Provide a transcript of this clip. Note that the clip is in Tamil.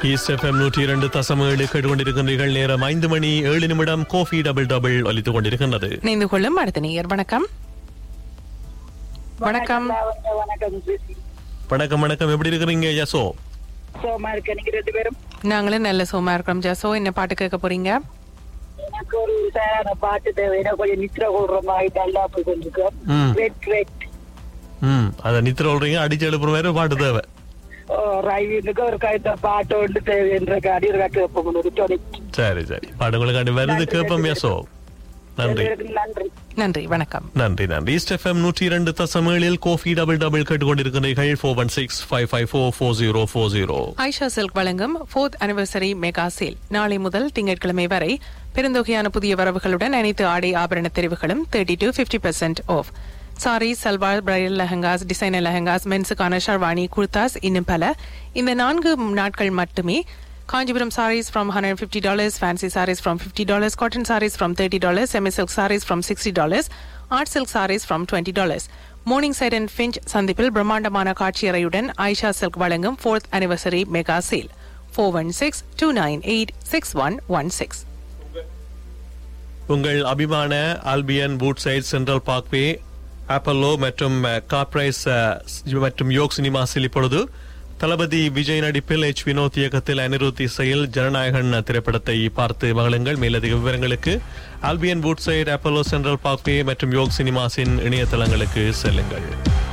ஈஸ்ட் எஃப்எம் நூற்றி இரண்டு தசம் ஏழு கேட்டுக்கொண்டிருக்கின்றீர்கள் நேரம் ஐந்து மணி ஏழு நிமிடம் கோஃபி டபுள் டபுள் ஒலித்துக் கொண்டிருக்கின்றது இணைந்து கொள்ளும் அடுத்த நேயர் வணக்கம் வணக்கம் வணக்கம், வணக்கம் சுசி. வணக்கம் வணக்கம் எப்படி இருக்கிறீங்க யசோ சோமா இருக்க நீங்க ரெண்டு பேரும் நாங்களும் நல்ல சோமா இருக்கிறோம் ஜாசோ என்ன பாட்டு கேட்க போறீங்க எனக்கு ஒரு சேரான பாட்டு தேவை எனக்கு கொஞ்சம் நித்திர கொள்ற மாதிரி நல்லா போய் கொண்டிருக்கோம் ம். வெட் வெட் ம் அதை நித்திர சொல்றீங்க அடிச்சு எழுப்புற மாதிரி பாட்டு தேவை ரவினுக்கு ஒரு கைத்த பாட்டு ஒன்று தேவை என்ற காடி ஒரு கேட்போம் ஒரு டொனி சரி சரி பாடுங்களுக்காண்டி வருது கேட்போம் யசோ நன்றி நன்றி நன்றி வணக்கம் நன்றி நன்றி ஈஸ்ட் எஃப்எம் நூற்றி இரண்டு தசம் ஏழில் கோஃபி டபுள் டபுள் கேட்டுக்கொண்டிருக்கிறீர்கள் four one six five five four four zero four zero Aisha silk வழங்கும் ஃபோர்த் அனிவர்சரி மெகா சேல் நாளை முதல் திங்கட்கிழமை வரை பெருந்தொகையான புதிய வரவுகளுடன் அனைத்து ஆடை ஆபரண தெரிவுகளும் thirty to fifty percent off sari salwar bridal lehengas designer lehengas மென்ஸுக்கான ஷர்வானி குர்தாஸ் இன்னும் பல இந்த நான்கு நாட்கள் மட்டுமே Kanchipuram sarees from $150, dollars, fancy sarees from $50, cotton sarees from $30, dollars, semi-silk sarees from $60, dollars, art silk sarees from $20. dollars. Morningside and Finch சந்திப்பில் பிரம்மாண்டமான காட்சியறையுடன் ஐஷா சில்க் வழங்கும் fourth anniversary mega sale four one six two nine eight six one one six உங்கள் அபிமான Albion Woodside Central Parkway Apollo மற்றும் கார்ப்ரைஸ் மற்றும் யோக் சினிமாஸில் இப்பொழுது தளபதி விஜய் நடிப்பில் எச் வினோத் இயக்கத்தில் அனிருத் இசையில் ஜனநாயகன் திரைப்படத்தை பார்த்து மகளுங்கள் மேலதிக விவரங்களுக்கு Albion Woodside Apollo Central Parkway மற்றும் யோக் சினிமாஸின் இணையதளங்களுக்கு செல்லுங்கள்